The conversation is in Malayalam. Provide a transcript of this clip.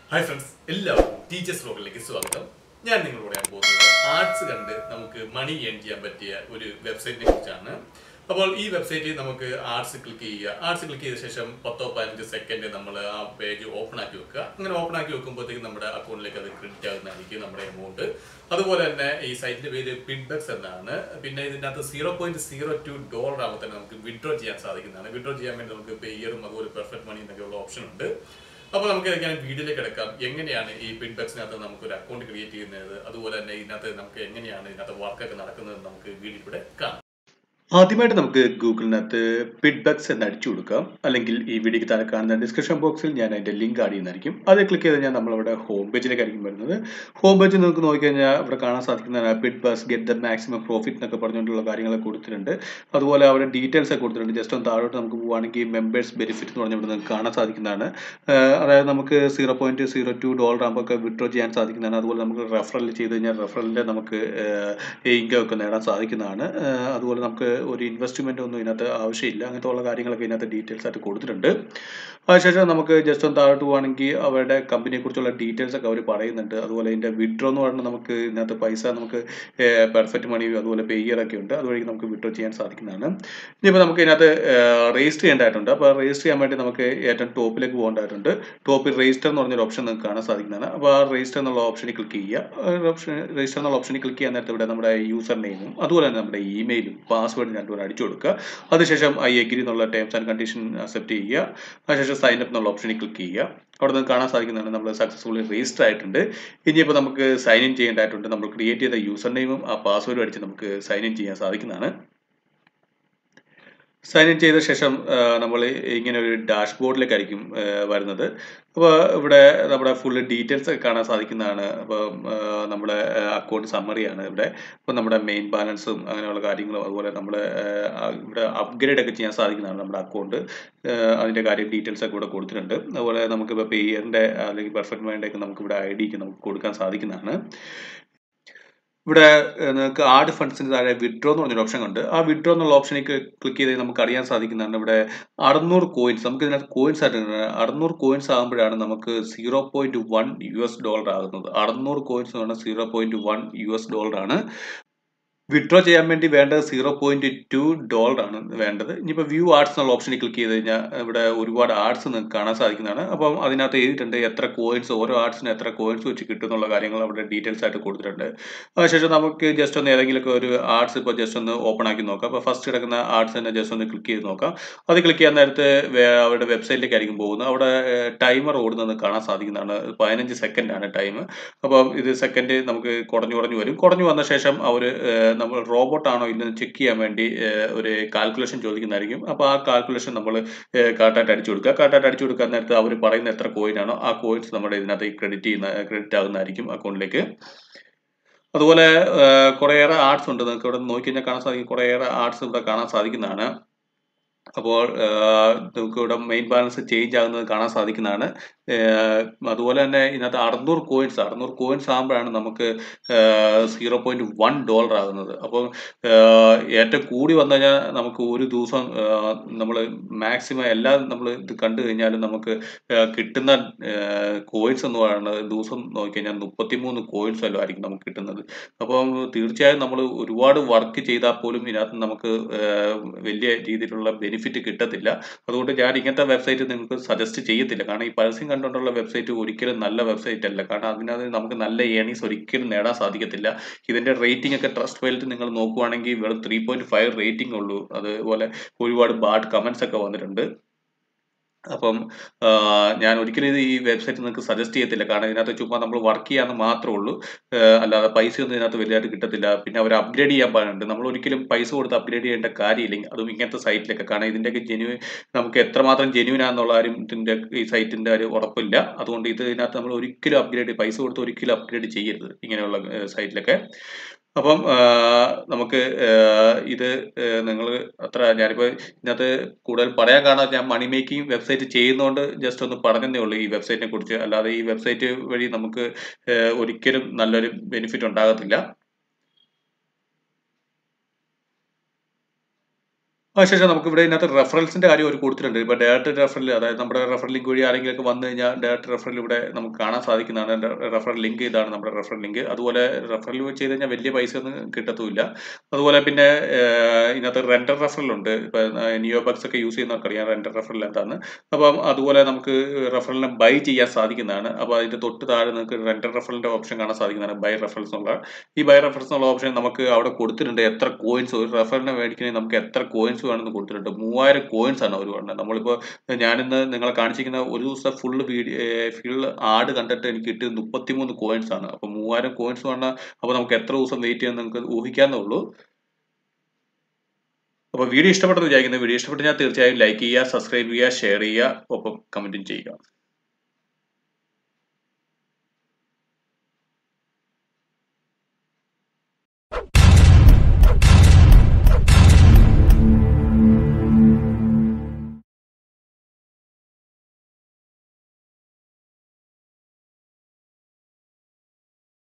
ഹായ് ഫ്രണ്ട്സ് എല്ലാവർക്കും ടീച്ചേഴ്സ് വ്ലോഗിലേക്ക് സ്വാഗതം ഞാൻ നിങ്ങളോട് പറയാൻ പോകുന്നത് ആർട്സ് കണ്ട് നമുക്ക് മണി ഏൺ ചെയ്യാൻ പറ്റിയ ഒരു വെബ്സൈറ്റിനെ കുറിച്ചാണ് അപ്പോൾ ഈ വെബ്സൈറ്റിൽ നമുക്ക് ആർട്സ് ക്ലിക്ക് ചെയ്യുക ആർട്സ് ക്ലിക്ക് ചെയ്ത ശേഷം പത്തോ പതിനഞ്ച് സെക്കൻഡ് നമ്മൾ ആ പേജ് ഓപ്പൺ ആക്കി വെക്കുക അങ്ങനെ ഓപ്പൺ ആക്കി വെക്കുമ്പോഴത്തേക്കും നമ്മുടെ അക്കൗണ്ടിലേക്ക് അത് ക്രെഡിറ്റ് ആകുന്നതായിരിക്കും നമ്മുടെ എമൗണ്ട് അതുപോലെ തന്നെ ഈ സൈറ്റിന്റെ പേര് പിഡ്ബക്സ് എന്നാണ് പിന്നെ ഇതിനകത്ത് zero point zero two dollar ആകുമ്പോൾ തന്നെ നമുക്ക് വിഡ്രോ ചെയ്യാൻ സാധിക്കുന്നതാണ് വിഡ്രോ ചെയ്യാൻ വേണ്ടി നമുക്ക് പേയറും അതുപോലെ പെർഫെക്റ്റ് മണി എന്നൊക്കെയുള്ള ഓപ്ഷൻ ഉണ്ട് അപ്പോൾ നമുക്ക് ഞാൻ വീഡിയോയിലേക്ക് കിടക്കാം എങ്ങനെയാണ് ഈ പിഡ്ബക്സിനകത്ത് നമുക്ക് ഒരു അക്കൗണ്ട് ക്രിയേറ്റ് ചെയ്യുന്നത് അതുപോലെ തന്നെ ഇതിനകത്ത് നമുക്ക് എങ്ങനെയാണ് ഇതിനകത്ത് വർക്കൊക്കെ നടക്കുന്നത് നമുക്ക് വീഡിയോയിലൂടെ കാണാം ആദ്യമായിട്ട് നമുക്ക് ഗൂഗിളിനകത്ത് പിഡ്ബക്സ് എന്ന് അടിച്ചു കൊടുക്കാം അല്ലെങ്കിൽ ഈ വീഡിയോക്ക് താഴെ കാണുന്ന ഡിസ്ക്രിപ്ഷൻ ബോക്സിൽ ഞാൻ അതിന്റെ ലിങ്ക് ആഡ് ചെയ്യുന്നതായിരിക്കും അത് ക്ലിക്ക് ചെയ്ത് കഴിഞ്ഞാൽ നമ്മളിവിടെ ഹോം പേജിലേക്കായിരിക്കും വരുന്നത് ഹോം പേജ് നിങ്ങൾക്ക് നോക്കിക്കഴിഞ്ഞാൽ ഇവിടെ കാണാൻ സാധിക്കുന്ന പിഡ്ബക്സ് ഗെറ്റ് ദ മാക്സിമം പ്രോഫിറ്റ് എന്നൊക്കെ പറഞ്ഞുകൊണ്ടുള്ള കാര്യങ്ങളൊക്കെ കൊടുത്തിട്ടുണ്ട് അതുപോലെ അവിടെ ഡീറ്റെയിൽസ് ഒക്കെ കൊടുത്തിട്ടുണ്ട് ജസ്റ്റ് ഒന്ന് താഴോട്ട് നമുക്ക് പോവുകയാണെങ്കിൽ മെമ്പേഴ്സ് ബെനിഫിറ്റ് എന്ന് പറഞ്ഞാൽ ഇവിടെ നിങ്ങൾക്ക് കാണാൻ സാധിക്കുന്നതാണ് ആഹ് അതായത് നമുക്ക് zero point zero two dollar ആകുമ്പോൾ ഒക്കെ വിഡ്രോ ചെയ്യാൻ സാധിക്കുന്നതാണ് അതുപോലെ നമുക്ക് റെഫറൽ ചെയ്ത് കഴിഞ്ഞാൽ റെഫറലിൻ്റെ നമുക്ക് ഇൻകം ഒക്കെ നേടാൻ സാധിക്കുന്നതാണ് ആഹ് അതുപോലെ നമുക്ക് ഒരു ഇൻവെസ്റ്റ്മെന്റ് ഒന്നും ഇതിനകത്ത് ആവശ്യമില്ല അങ്ങനത്തെ ഉള്ള കാര്യങ്ങളൊക്കെ ഇതിനകത്ത് ഡീറ്റെയിൽസ് ആയിട്ട് കൊടുത്തിട്ടുണ്ട് അതിനുശേഷം നമുക്ക് ജസ്റ്റ് ഒന്ന് താഴോട്ട് പോവുകയാണെങ്കിൽ അവരുടെ കമ്പനിയെ കുറിച്ചുള്ള ഡീറ്റെയിൽസ് ഒക്കെ അവർ പറയുന്നുണ്ട് അതുപോലെ ഇതിന്റെ വിഡ്രോ എന്ന് പറഞ്ഞാൽ നമുക്ക് ഇതിനകത്ത് പൈസ നമുക്ക് പെർഫെക്റ്റ് മണി അതുപോലെ പേയർ ഒക്കെ ഉണ്ട് അതുവഴി നമുക്ക് വിഡ്രോ ചെയ്യാൻ സാധിക്കുന്നതാണ് ഇനിയിപ്പോൾ നമുക്ക് ഇതിനകത്ത് രജിസ്റ്റർ ചെയ്യേണ്ടതായിട്ടുണ്ട് അപ്പോൾ രജിസ്റ്റർ ചെയ്യാൻ വേണ്ടി നമുക്ക് ഏറ്റവും ടോപ്പിലേക്ക് പോകേണ്ടതായിട്ടുണ്ട് ടോപ്പിൽ രജിസ്റ്റർ എന്ന് പറഞ്ഞൊരു ഓപ്ഷൻ നിങ്ങൾക്ക് കാണാൻ സാധിക്കുന്നതാണ് അപ്പോൾ ആ രജിസ്റ്റർ എന്നുള്ള ഓപ്ഷനിൽ ക്ലിക്ക് ചെയ്യുക ഓപ്ഷൻ രജിസ്റ്റർ എന്നുള്ള ഓപ്ഷനിൽ ക്ലിക്ക് ചെയ്യാൻ നേരത്തെ ഇവിടെ നമ്മുടെ യൂസർ നെയിമും അതുപോലെ തന്നെ നമ്മുടെ ഇമെയിലും പാസ്വേഡും രണ്ടുപേരും അടിച്ചു കൊടുക്കുക അതിനുശേഷം ഐ എഗ്രി എന്നുള്ള ടേംസ് ആൻഡ് കണ്ടീഷൻ അക്സെപ്റ്റ് ചെയ്യുക അതിനുശേഷം സൈൻ അപ്പ് എന്നുള്ള ഓപ്ഷനിൽ ക്ലിക്ക് ചെയ്യുക അവിടെ നിന്ന് കാണാൻ സാധിക്കുന്നതാണ് നമ്മൾ സക്സസ്ഫുള്ളി രജിസ്റ്റർ ആയിട്ടുണ്ട് ഇനിയിപ്പോൾ നമുക്ക് സൈൻ ഇൻ ചെയ്യേണ്ടതായിട്ടുണ്ട് നമ്മൾ ക്രിയേറ്റ് ചെയ്ത യൂസർ നെയിമും ആ പാസ്വേഡും അടിച്ച് നമുക്ക് സൈൻ ഇൻ ചെയ്യാൻ സാധിക്കുന്നതാണ് സൈൻ ഇൻ ചെയ്ത ശേഷം നമ്മൾ ഇങ്ങനെ ഒരു ഡാഷ്ബോർഡിലേക്കായിരിക്കും വരുന്നത് അപ്പോൾ ഇവിടെ നമ്മുടെ ഫുൾ ഡീറ്റെയിൽസ് ഒക്കെ കാണാൻ സാധിക്കുന്നതാണ് അപ്പോൾ നമ്മുടെ അക്കൗണ്ട് സമ്മറിയാണ് ഇവിടെ അപ്പോൾ നമ്മുടെ മെയിൻ ബാലൻസും അങ്ങനെയുള്ള കാര്യങ്ങളും അതുപോലെ നമ്മുടെ ഇവിടെ അപ്ഗ്രേഡ് ഒക്കെ ചെയ്യാൻ സാധിക്കുന്നതാണ് നമ്മുടെ അക്കൗണ്ട് അതിൻ്റെ കാര്യം ഡീറ്റെയിൽസ് ഒക്കെ ഇവിടെ കൊടുത്തിട്ടുണ്ട് അതുപോലെ നമുക്കിപ്പോൾ പേയറിൻ്റെ അല്ലെങ്കിൽ പെർഫെക്റ്റ് മൈൻഡ് ഒക്കെ നമുക്ക് ഇവിടെ ഐ ഡിക്ക് നമുക്ക് കൊടുക്കാൻ സാധിക്കുന്നതാണ് ഇവിടെ നിങ്ങൾക്ക് ആഡ് ഫണ്ട്സിന് താഴെ വിഡ്രോ എന്ന് പറഞ്ഞൊരു ഓപ്ഷൻ ഉണ്ട് ആ വിഡ്രോ എന്നുള്ള ഓപ്ഷനിൽ ക്ലിക്ക് ചെയ്ത് നമുക്ക് അറിയാൻ സാധിക്കുന്നതാണ് ഇവിടെ അറുന്നൂറ് കോയിൻസ് നമുക്ക് ഇതിനകത്ത് കോയിൻസ് ആയിട്ട് അറുന്നൂറ് കോയിൻസ് ആകുമ്പോഴാണ് നമുക്ക് zero point one U S dollar ആകുന്നത് അറുന്നൂറ് കോയിൻസ് എന്ന് പറഞ്ഞാൽ zero point one U S dollar ആണ് വിഡ്രോ ചെയ്യാൻ വേണ്ടി വേണ്ടത് സീറോ പോയിന്റ് ടു ഡോളർ ആണ് വേണ്ടത് ഇനിയിപ്പോൾ വ്യൂ ആർട്സ് എന്നുള്ള ഓപ്ഷനിൽ ക്ലിക്ക് ചെയ്ത് കഴിഞ്ഞാൽ ഇവിടെ ഒരുപാട് ആർട്സ് നിങ്ങൾക്ക് കാണാൻ സാധിക്കുന്നതാണ് അപ്പം അതിനകത്ത് എഴുതിയിട്ടുണ്ട് എത്ര കോയിൻസ് ഓരോ ആർട്സിന് എത്ര കോയിൻസ് വെച്ച് കിട്ടും എന്നുള്ള കാര്യങ്ങൾ അവിടെ ഡീറ്റെയിൽസ് ആയിട്ട് കൊടുത്തിട്ടുണ്ട് അതിനുശേഷം നമുക്ക് ജസ്റ്റ് ഒന്ന് ഏതെങ്കിലുമൊക്കെ ഒരു ആർട്സ് ഇപ്പോൾ ജസ്റ്റ് ഒന്ന് ഓപ്പൺ ആക്കി നോക്കാം അപ്പോൾ ഫസ്റ്റ് കിടക്കുന്ന ആർട്സ് തന്നെ ജസ്റ്റ് ഒന്ന് ക്ലിക്ക് ചെയ്ത് നോക്കാം അത് ക്ലിക്ക് ചെയ്യാൻ നേരത്ത് അവരുടെ വെബ്സൈറ്റിലേക്ക് ആയിരിക്കും പോകുന്നത് അവിടെ ടൈമർ ഓടുന്നത് കാണാൻ സാധിക്കുന്നതാണ് പതിനഞ്ച് സെക്കൻഡ് ആണ് ടൈം അപ്പം ഇത് സെക്കൻഡ് നമുക്ക് കുറഞ്ഞു കുറഞ്ഞു വരും കുറഞ്ഞു വന്ന ശേഷം അവർ നമ്മൾ റോബോട്ട് ആണോ ഇല്ലെന്ന് ചെക്ക് ചെയ്യാൻ വേണ്ടി ഒരു കാൽക്കുലേഷൻ ചോദിക്കുന്നതായിരിക്കും അപ്പോൾ ആ കാൽക്കുലേഷൻ നമ്മൾ കാർട്ടായിട്ട് അടിച്ചു കൊടുക്കുക കാർട്ടായിട്ട് അടിച്ചു കൊടുക്കാൻ നേരത്ത് അവർ പറയുന്ന എത്ര കോയിൻ ആണോ ആ കോയിൻസ് നമ്മുടെ ഇതിനകത്ത് ക്രെഡിറ്റ് ചെയ്യുന്ന ക്രെഡിറ്റ് ആകുന്നതായിരിക്കും അക്കൗണ്ടിലേക്ക് അതുപോലെ കുറേയേറെ ആർട്സ് ഉണ്ട് നിങ്ങൾക്ക് ഇവിടെ നോക്കി കഴിഞ്ഞാൽ കാണാൻ സാധിക്കും കുറേയേറെ ആർട്സ് ഇവിടെ കാണാൻ സാധിക്കുന്നതാണ് അപ്പോൾ നമുക്ക് ഇവിടെ മെയിൻ ബാലൻസ് ചേഞ്ച് ആകുന്നത് കാണാൻ സാധിക്കുന്നതാണ് അതുപോലെ തന്നെ ഇതിനകത്ത് അറുന്നൂറ് കോയിൻസ് അറുന്നൂറ് കോയിൻസ് ആകുമ്പോഴാണ് നമുക്ക് സീറോ പോയിന്റ് വൺ ഡോളർ ആകുന്നത് അപ്പോൾ ഏറ്റവും കൂടി വന്നു കഴിഞ്ഞാൽ നമുക്ക് ഒരു ദിവസം നമ്മൾ മാക്സിമം എല്ലാം നമ്മൾ ഇത് കണ്ടു കഴിഞ്ഞാലും നമുക്ക് കിട്ടുന്ന കോയിൻസ് എന്ന് പറയുന്നത് ദിവസം നോക്കിക്കഴിഞ്ഞാൽ മുപ്പത്തിമൂന്ന് കോയിൻസ് വല്ലതും ആയിരിക്കും നമുക്ക് കിട്ടുന്നത് അപ്പം തീർച്ചയായും നമ്മൾ ഒരുപാട് വർക്ക് ചെയ്താൽ പോലും ഇതിനകത്ത് നമുക്ക് വലിയ രീതിയിലുള്ള ബെനിഫിറ്റ് കിട്ടത്തില്ല അതുകൊണ്ട് ഞാൻ ഇങ്ങനത്തെ വെബ്സൈറ്റ് നിങ്ങൾക്ക് സജസ്റ്റ് ചെയ്യത്തില്ല കാരണം ഈ പരസ്യം കണ്ടുകൊണ്ടുള്ള വെബ്സൈറ്റ് ഒരിക്കലും നല്ല വെബ്സൈറ്റ് അല്ല കാരണം അതിനകത്ത് നമുക്ക് നല്ല ഏണിങ്സ് ഒരിക്കലും നേടാൻ സാധിക്കത്തില്ല ഇതിന്റെ റേറ്റിംഗ് ഒക്കെ ട്രസ്റ്റ് ഫയലിൽ നിങ്ങൾ നോക്കുവാണെങ്കിൽ വെറും ത്രീ പോയിന്റ് ഫൈവ് റേറ്റിംഗ് ഉള്ളൂ അതുപോലെ ഒരുപാട് ബാഡ് കമന്റ്സ് ഒക്കെ വന്നിട്ടുണ്ട് അപ്പം ഞാൻ ഒരിക്കലും ഇത് ഈ വെബ്സൈറ്റ് നിങ്ങൾക്ക് സജസ്റ്റ് ചെയ്യത്തില്ല കാരണം ഇതിനകത്ത് ചുമ്മാ നമ്മൾ വർക്ക് ചെയ്യാന്ന് മാത്രമേ ഉള്ളൂ അല്ലാതെ പൈസ ഒന്നും ഇതിനകത്ത് വലുതായിട്ട് കിട്ടത്തില്ല പിന്നെ അവർ അപ്ഗ്രേഡ് ചെയ്യാൻ പാടുണ്ട് നമ്മൾ ഒരിക്കലും പൈസ കൊടുത്ത് അപ്ഗ്രേഡ് ചെയ്യേണ്ട കാര്യമില്ലെങ്കിൽ അതും ഇങ്ങനത്തെ സൈറ്റിലൊക്കെ കാരണം ഇതിൻ്റെയൊക്കെ ജെന്യൂൻ നമുക്ക് എത്രമാത്രം ജെന്യൂൻ ആണെന്നുള്ള കാര്യം ഇതിൻ്റെ ഈ സൈറ്റിൻ്റെ ഒരു ഉറപ്പില്ല അതുകൊണ്ട് ഇത് ഇതിനകത്ത് നമ്മൾ ഒരിക്കലും അപ്ഗ്രേഡ് പൈസ കൊടുത്ത് ഒരിക്കലും അപ്ഗ്രേഡ് ചെയ്യരുത് ഇങ്ങനെയുള്ള സൈറ്റിലൊക്കെ അപ്പം നമുക്ക് ഇത് നിങ്ങൾ അത്ര ഞാനിപ്പോൾ ഇതിനകത്ത് കൂടുതൽ പറയാൻ കാരണം ഞാൻ മണി മേക്കിംഗ് വെബ്സൈറ്റ് ചെയ്യുന്നതുകൊണ്ട് ജസ്റ്റ് ഒന്ന് പറഞ്ഞതേ ഉള്ളൂ ഈ വെബ്സൈറ്റിനെ കുറിച്ച് അല്ലാതെ ഈ വെബ്സൈറ്റ് വഴി നമുക്ക് ഒരിക്കലും നല്ലൊരു ബെനിഫിറ്റ് ഉണ്ടാകത്തില്ല അതിനുശേഷം നമുക്ക് ഇവിടെ ഇതിനകത്ത് റെഫറൻസിന്റെ കാര്യം അവർ കൊടുത്തിട്ടുണ്ട് ഇപ്പൊ ഡയറക്റ്റ് റെഫറൽ അതായത് നമ്മുടെ റെഫറൽ ലിങ്ക് വഴി ആരെങ്കിലും വന്നു കഴിഞ്ഞാൽ ഡയറക്റ്റ് റെഫറൽ ഇവിടെ നമുക്ക് കാണാൻ സാധിക്കുന്നതാണ് റെഫറൽ ലിങ്ക് ഇതാണ് നമ്മുടെ റെഫറൽ ലിങ്ക് അതുപോലെ റെഫറൽ ചെയ്ത് കഴിഞ്ഞാൽ വലിയ പൈസ ഒന്നും കിട്ടത്തുമില്ല അതുപോലെ പിന്നെ ഏഹ്, ഇതിനകത്ത് റെന്റർ റെഫറൽ ഉണ്ട് ഇപ്പൊ നിയോ ബക്സ് ഒക്കെ യൂസ് ചെയ്യുന്നവർക്ക് അറിയാം റെന്റർ റെഫറൽ എന്താണ് അപ്പം അതുപോലെ നമുക്ക് റെഫറലിനെ ബൈ ചെയ്യാൻ സാധിക്കുന്നതാണ് അപ്പോൾ അതിന്റെ തൊട്ട് താഴെ നിങ്ങൾക്ക് റെന്റർ റെഫറലിന്റെ ഓപ്ഷൻ കാണാൻ സാധിക്കുന്നതാണ് ബൈ റെഫറൻസ് എന്നുള്ള ഈ ബൈ റെഫറൻസ് എന്നുള്ള ഓപ്ഷൻ നമുക്ക് അവിടെ കൊടുത്തിട്ടുണ്ട് എത്ര കോയിൻസ് ഒരു റെഫറിനെ മേടിക്കണമെങ്കിൽ നമുക്ക് എത്ര കോയിൻസ് വേണമെന്ന് കൊടുത്തിട്ടുണ്ട് മൂവായിരം കോയിൻസ് ആണ് അവർ വേണ്ടത് നമ്മളിപ്പോൾ ഞാനിന്ന് നിങ്ങളെ കാണിച്ചിരിക്കുന്ന ഒരു ദിവസം ഫുള്ള് വീഡിയോ ഫുൾ ആഡ് കണ്ടിട്ട് എനിക്ക് കിട്ടിയത് മുപ്പത്തിമൂന്ന് കോയിൻസ് ആണ് അപ്പോൾ മൂവായിരം കോയിൻസ് വേണം അപ്പോൾ നമുക്ക് എത്ര ദിവസം വെയിറ്റ് ചെയ്യാൻ നിങ്ങൾക്ക് ഊഹിക്കാന്നേ ഉള്ളൂ അപ്പോൾ വീഡിയോ ഇഷ്ടപ്പെട്ടെന്ന് വിചാരിക്കുന്നത് വീഡിയോ ഇഷ്ടപ്പെട്ട് ഞാൻ തീർച്ചയായും ലൈക്ക് ചെയ്യുക സബ്സ്ക്രൈബ് ചെയ്യുക ഷെയർ ചെയ്യുക ഒപ്പം കമൻറ്റും ചെയ്യുക